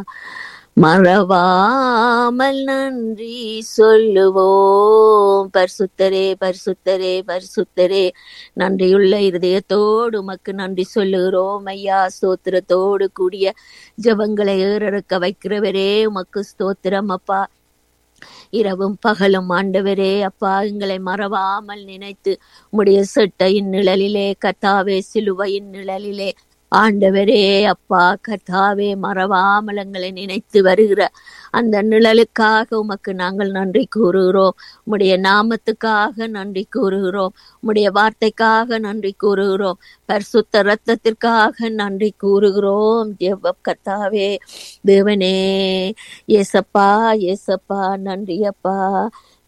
மறவாமல் நன்றி சொல்லுவோம் பரிசுத்தரே பரிசுத்தரே பரிசுத்தரே நன்றியுள்ள இருதயத்தோடு உமக்கு நன்றி சொல்லுகிறோம் ஐயா ஸ்தோத்திரத்தோடு கூடிய ஜெபங்களை ஏறெடுக்க வைக்கிறவரே உமக்கு ஸ்தோத்திரம் அப்பா இரவும் பகலும் ஆண்டவரே அப்பா எங்களை மறவாமல் நினைத்து உம்முடைய செட்டையின் நிழலிலே கத்தாவே சிலுவையின் நிழலிலே ஆண்டவரே அப்பா கத்தாவே மறவாமல் எங்களை நினைத்து வருகிற அந்த நிழலுக்காக உமக்கு நாங்கள் நன்றி கூறுகிறோம் உம்முடைய நாமத்துக்காக நன்றி கூறுகிறோம் உம்முடைய வார்த்தைக்காக நன்றி கூறுகிறோம் பரிசுத்த ரத்தத்திற்காக நன்றி கூறுகிறோம் தேவ கத்தாவே தேவனே ஏசப்பா ஏசப்பா நன்றி அப்பா